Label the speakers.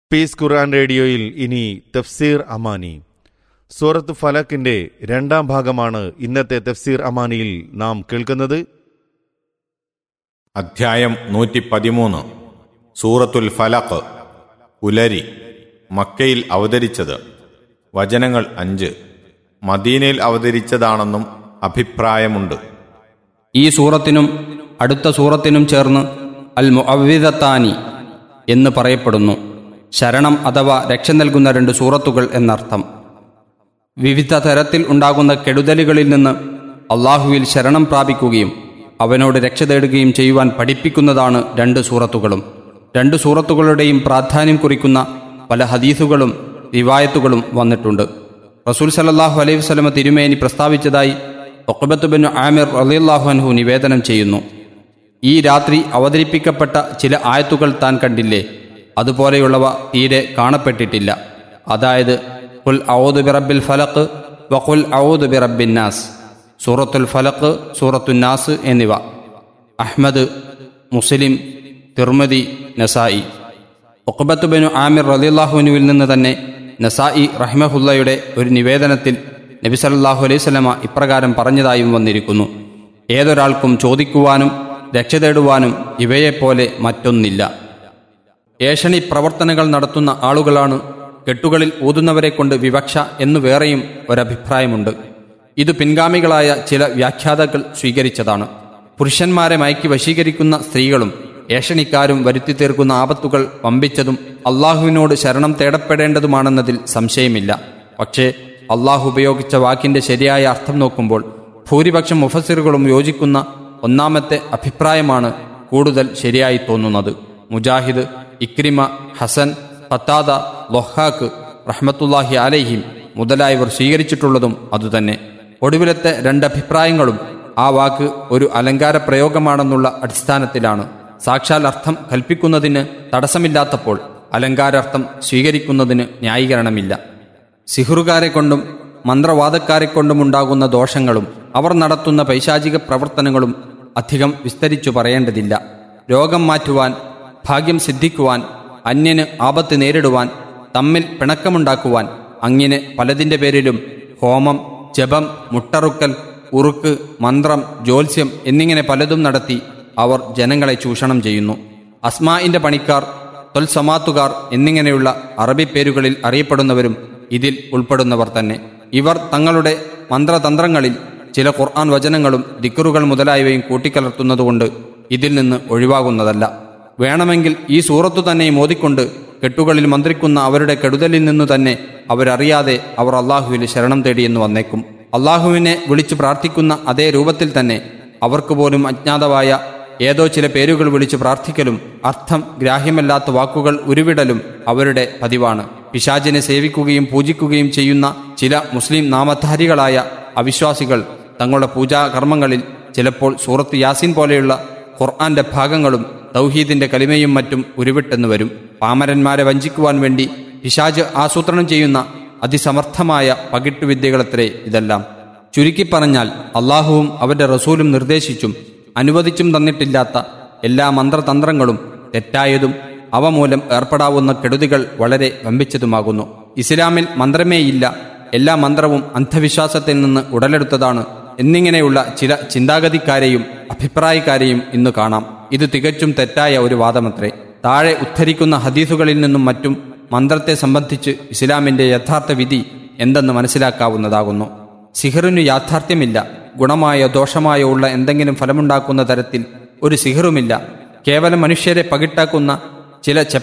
Speaker 1: piece ഖുർആൻ റേഡിയോയിൽ ഇനി തഫ്സീർ അമാനി സൂറത്ത് ഫലക്കിന്റെ രണ്ടാം ഭാഗമാണ് ഇന്നത്തെ തഫ്സീർ അമാനിയിൽ നാം കേൾക്കുന്നത്
Speaker 2: അധ്യായം നൂറ്റി പതിമൂന്ന് സൂറത്തുൽ ഫലഖ് പുലരി മക്കയിൽ അവതരിച്ചത് വചനങ്ങൾ അഞ്ച് മദീനയിൽ അവതരിച്ചതാണെന്നും അഭിപ്രായമുണ്ട്
Speaker 3: ഈ സൂറത്തിനും അടുത്ത സൂറത്തിനും ചേർന്ന് അൽ മുഅവ്വിദത്താനി എന്ന് പറയപ്പെടുന്നു ശരണം അഥവാ രക്ഷ നൽകുന്ന രണ്ട് സൂറത്തുകൾ എന്നർത്ഥം വിവിധ തരത്തിൽ ഉണ്ടാകുന്ന കെടുതലുകളിൽ നിന്ന് അള്ളാഹുവിൽ ശരണം പ്രാപിക്കുകയും അവനോട് രക്ഷ തേടുകയും ചെയ്യുവാൻ പഠിപ്പിക്കുന്നതാണ് രണ്ട് സൂറത്തുകളും രണ്ട് സൂറത്തുകളുടെയും പ്രാധാന്യം കുറിക്കുന്ന പല ഹദീസുകളും റിവായത്തുകളും വന്നിട്ടുണ്ട് റസൂൽ സലല്ലാഹു അലൈഹി വസല്ലമ തിരുമേനി പ്രസ്താവിച്ചതായി ഒക്കബത്തുബിൻ ആമിർ റളിയല്ലാഹു അൻഹു നിവേദനം ചെയ്യുന്നു ഈ രാത്രി അവതരിപ്പിക്കപ്പെട്ട ചില ആയത്തുകൾ താൻ കണ്ടില്ലേ അതുപോലെയുള്ളവ തീരെ കാണപ്പെട്ടിട്ടില്ല അതായത് കുൽ ഔദു ബിറബിൽ ഫലക്ക് വഖുൽ ഔദു ബിറബിൻ നാസ് സൂറത്തുൽ ഫലക്ക് സൂറത്തുന്നാസ് എന്നിവ അഹ്മദ് മുസ്ലിം തിർമതി നസായി ഒക്കബത്തുബിനു ആമിർ റലിള്ളാഹുവിനുവിൽ നിന്ന് തന്നെ നസായി റഹ്മഹുല്ലയുടെ ഒരു നിവേദനത്തിൽ നബി സല്ലല്ലാഹു അലൈഹി സ്വലമ ഇപ്രകാരം പറഞ്ഞതായും വന്നിരിക്കുന്നു ഏതൊരാൾക്കും ചോദിക്കുവാനും രക്ഷ തേടുവാനും ഇവയെപ്പോലെ മറ്റൊന്നില്ല ഏഷണി പ്രവർത്തനങ്ങൾ നടത്തുന്ന ആളുകളാണ് കെട്ടുകളിൽ ഊതുന്നവരെ കൊണ്ട് വിവക്ഷ എന്നു വേറെയും ഒരഭിപ്രായമുണ്ട് ഇത് പിൻഗാമികളായ ചില വ്യാഖ്യാതാക്കൾ സ്വീകരിച്ചതാണ് പുരുഷന്മാരെ മയക്കി വശീകരിക്കുന്ന സ്ത്രീകളും ഏഷണിക്കാരും വരുത്തി തീർക്കുന്ന ആപത്തുകൾ വമ്പിച്ചതും അള്ളാഹുവിനോട് ശരണം തേടപ്പെടേണ്ടതുമാണെന്നതിൽ സംശയമില്ല പക്ഷേ അള്ളാഹു ഉപയോഗിച്ച വാക്കിന്റെ ശരിയായ അർത്ഥം നോക്കുമ്പോൾ ഭൂരിപക്ഷം മുഫസിറുകളും യോജിക്കുന്ന ഒന്നാമത്തെ അഭിപ്രായമാണ് കൂടുതൽ ശരിയായി തോന്നുന്നത് മുജാഹിദ് ഇക്രിമ ഹസൻ ഫത്താദ ലൊഹാക്ക് റഹ്മത്തുല്ലാഹി അലൈഹിം മുതലായവർ സ്വീകരിച്ചിട്ടുള്ളതും അതുതന്നെ ഒടുവിലത്തെ രണ്ടഭിപ്രായങ്ങളും ആ വാക്ക് ഒരു അലങ്കാര പ്രയോഗമാണെന്നുള്ള അടിസ്ഥാനത്തിലാണ് സാക്ഷാൽ അർത്ഥം കൽപ്പിക്കുന്നതിന് തടസ്സമില്ലാത്തപ്പോൾ അലങ്കാരാർത്ഥം സ്വീകരിക്കുന്നതിന് ന്യായീകരണമില്ല സിഹുറുകാരെ കൊണ്ടും മന്ത്രവാദക്കാരെ കൊണ്ടുമുണ്ടാകുന്ന ദോഷങ്ങളും അവർ നടത്തുന്ന പൈശാചിക പ്രവർത്തനങ്ങളും അധികം വിസ്തരിച്ചു പറയേണ്ടതില്ല രോഗം മാറ്റുവാൻ ഭാഗ്യം സിദ്ധിക്കുവാൻ അന്യന് ആപത്ത് നേരിടുവാൻ തമ്മിൽ പിണക്കമുണ്ടാക്കുവാൻ അങ്ങനെ പലതിൻ്റെ പേരിലും ഹോമം ജപം മുട്ടറുക്കൽ ഉറുക്ക് മന്ത്രം ജ്യോത്സ്യം എന്നിങ്ങനെ പലതും നടത്തി അവർ ജനങ്ങളെ ചൂഷണം ചെയ്യുന്നു അസ്മാഇന്റെ പണിക്കാർ തൊൽസമാത്തുകാർ എന്നിങ്ങനെയുള്ള അറബി പേരുകളിൽ അറിയപ്പെടുന്നവരും ഇതിൽ ഉൾപ്പെടുന്നവർ തന്നെ ഇവർ തങ്ങളുടെ മന്ത്രതന്ത്രങ്ങളിൽ ചില ഖുർആൻ വചനങ്ങളും ദിക്കറുകൾ മുതലായവയും കൂട്ടിക്കലർത്തുന്നതുകൊണ്ട് ഇതിൽ നിന്ന് ഒഴിവാകുന്നതല്ല വേണമെങ്കിൽ ഈ സൂറത്തു തന്നെ മോദിക്കൊണ്ട് കെട്ടുകളിൽ മന്ത്രിക്കുന്ന അവരുടെ കെടുതലിൽ നിന്നു തന്നെ അവരറിയാതെ അവർ അള്ളാഹുവിൽ ശരണം തേടിയെന്ന് വന്നേക്കും അള്ളാഹുവിനെ വിളിച്ചു പ്രാർത്ഥിക്കുന്ന അതേ രൂപത്തിൽ തന്നെ അവർക്ക് പോലും അജ്ഞാതമായ ഏതോ ചില പേരുകൾ വിളിച്ച് പ്രാർത്ഥിക്കലും അർത്ഥം ഗ്രാഹ്യമല്ലാത്ത വാക്കുകൾ ഉരുവിടലും അവരുടെ പതിവാണ് പിശാചിനെ സേവിക്കുകയും പൂജിക്കുകയും ചെയ്യുന്ന ചില മുസ്ലിം നാമധാരികളായ അവിശ്വാസികൾ തങ്ങളുടെ പൂജാകർമ്മങ്ങളിൽ ചിലപ്പോൾ സൂറത്ത് യാസീൻ പോലെയുള്ള ഖുർആന്റെ ഭാഗങ്ങളും തൗഹീദിന്റെ കലിമയും മറ്റും ഉരുവിട്ടെന്ന് വരും പാമരന്മാരെ വഞ്ചിക്കുവാൻ വേണ്ടി പിശാജ് ആസൂത്രണം ചെയ്യുന്ന അതിസമർത്ഥമായ പകിട്ടുവിദ്യകളത്രേ ഇതെല്ലാം ചുരുക്കി പറഞ്ഞാൽ അള്ളാഹുവും അവന്റെ റസൂലും നിർദ്ദേശിച്ചും അനുവദിച്ചും തന്നിട്ടില്ലാത്ത എല്ലാ മന്ത്രതന്ത്രങ്ങളും തെറ്റായതും അവ മൂലം ഏർപ്പെടാവുന്ന കെടുതികൾ വളരെ വമ്പിച്ചതുമാകുന്നു ഇസ്ലാമിൽ മന്ത്രമേയില്ല എല്ലാ മന്ത്രവും അന്ധവിശ്വാസത്തിൽ നിന്ന് ഉടലെടുത്തതാണ് എന്നിങ്ങനെയുള്ള ചില ചിന്താഗതിക്കാരെയും അഭിപ്രായക്കാരെയും ഇന്ന് കാണാം ഇത് തികച്ചും തെറ്റായ ഒരു വാദമത്രേ താഴെ ഉദ്ധരിക്കുന്ന ഹദീസുകളിൽ നിന്നും മറ്റും മന്ത്രത്തെ സംബന്ധിച്ച് ഇസ്ലാമിന്റെ യഥാർത്ഥ വിധി എന്തെന്ന് മനസ്സിലാക്കാവുന്നതാകുന്നു സിഹറിനു യാഥാർത്ഥ്യമില്ല ഗുണമായോ ദോഷമായോ ഉള്ള എന്തെങ്കിലും ഫലമുണ്ടാക്കുന്ന തരത്തിൽ ഒരു സിഹറുമില്ല കേവലം മനുഷ്യരെ പകിട്ടാക്കുന്ന ചില